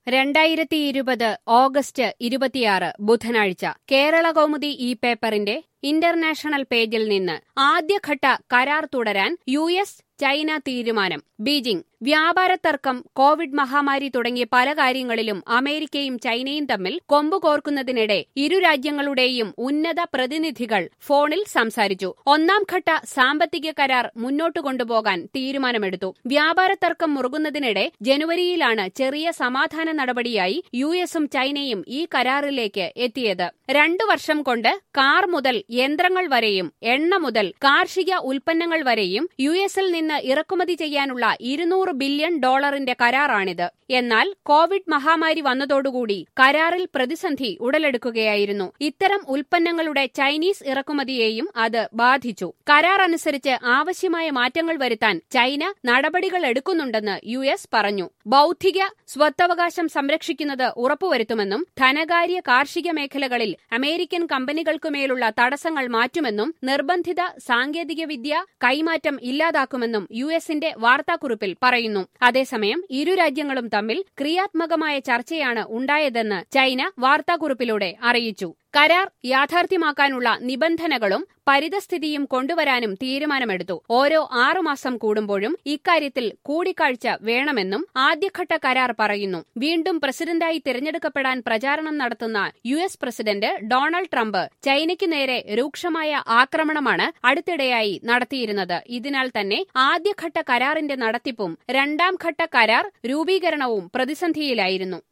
രണ്ടായിരത്തി ഇരുപത് ഓഗസ്റ്റ് ഇരുപത്തിയാറ് ബുധനാഴ്ച കേരള കൗമുദി ഈ പേപ്പറിന്റെ ഇന്റർനാഷണൽ പേജിൽ നിന്ന് ആദ്യഘട്ട കരാർ തുടരാൻ യു എസ് ചൈന തീരുമാനം ബീജിംഗ് വ്യാപാര തർക്കം കോവിഡ് മഹാമാരി തുടങ്ങിയ പല കാര്യങ്ങളിലും അമേരിക്കയും ചൈനയും തമ്മിൽ കൊമ്പു കോർക്കുന്നതിനിടെ ഇരു രാജ്യങ്ങളുടെയും ഉന്നത പ്രതിനിധികൾ ഫോണിൽ സംസാരിച്ചു ഒന്നാം ഘട്ട സാമ്പത്തിക കരാർ മുന്നോട്ടു കൊണ്ടുപോകാൻ തീരുമാനമെടുത്തു വ്യാപാര തർക്കം മുറുകുന്നതിനിടെ ജനുവരിയിലാണ് ചെറിയ സമാധാന നടപടിയായി യു എസും ചൈനയും ഈ കരാറിലേക്ക് എത്തിയത് രണ്ടു വർഷം കൊണ്ട് കാർ മുതൽ യന്ത്രങ്ങൾ വരെയും എണ്ണ മുതൽ കാർഷിക ഉൽപ്പന്നങ്ങൾ വരെയും യു എസിൽ നിന്ന് ഇറക്കുമതി ചെയ്യാനുള്ള ഇരുന്നൂറ് ബില്യൺ ഡോളറിന്റെ കരാറാണിത് എന്നാൽ കോവിഡ് മഹാമാരി വന്നതോടുകൂടി കരാറിൽ പ്രതിസന്ധി ഉടലെടുക്കുകയായിരുന്നു ഇത്തരം ഉൽപ്പന്നങ്ങളുടെ ചൈനീസ് ഇറക്കുമതിയെയും അത് ബാധിച്ചു കരാർ അനുസരിച്ച് ആവശ്യമായ മാറ്റങ്ങൾ വരുത്താൻ ചൈന നടപടികൾ എടുക്കുന്നുണ്ടെന്ന് യു എസ് പറഞ്ഞു ബൌദ്ധിക സ്വത്തവകാശം സംരക്ഷിക്കുന്നത് ഉറപ്പുവരുത്തുമെന്നും ധനകാര്യ കാർഷിക മേഖലകളിൽ അമേരിക്കൻ കമ്പനികൾക്കുമേലുള്ള തടസ്സങ്ങൾ മാറ്റുമെന്നും നിർബന്ധിത സാങ്കേതികവിദ്യ കൈമാറ്റം ഇല്ലാതാക്കുമെന്നും യു എസിന്റെ വാർത്താക്കുറിപ്പിൽ പറയുന്നു അതേസമയം ഇരു രാജ്യങ്ങളും തമ്മിൽ ക്രിയാത്മകമായ ചർച്ചയാണ് ഉണ്ടായതെന്ന് ചൈന വാർത്താക്കുറിപ്പിലൂടെ അറിയിച്ചു കരാർ യാഥാർത്ഥ്യമാക്കാനുള്ള നിബന്ധനകളും പരിതസ്ഥിതിയും കൊണ്ടുവരാനും തീരുമാനമെടുത്തു ഓരോ ആറുമാസം കൂടുമ്പോഴും ഇക്കാര്യത്തിൽ കൂടിക്കാഴ്ച വേണമെന്നും ആദ്യഘട്ട കരാർ പറയുന്നു വീണ്ടും പ്രസിഡന്റായി തിരഞ്ഞെടുക്കപ്പെടാൻ പ്രചാരണം നടത്തുന്ന U S president Donald Trump ചൈനയ്ക്ക് നേരെ രൂക്ഷമായ ആക്രമണമാണ് അടുത്തിടെയായി നടത്തിയിരുന്നത് ഇതിനാൽ തന്നെ ആദ്യഘട്ട കരാറിന്റെ നടത്തിപ്പും രണ്ടാം ഘട്ട കരാർ രൂപീകരണവും പ്രതിസന്ധിയിലായിരുന്നു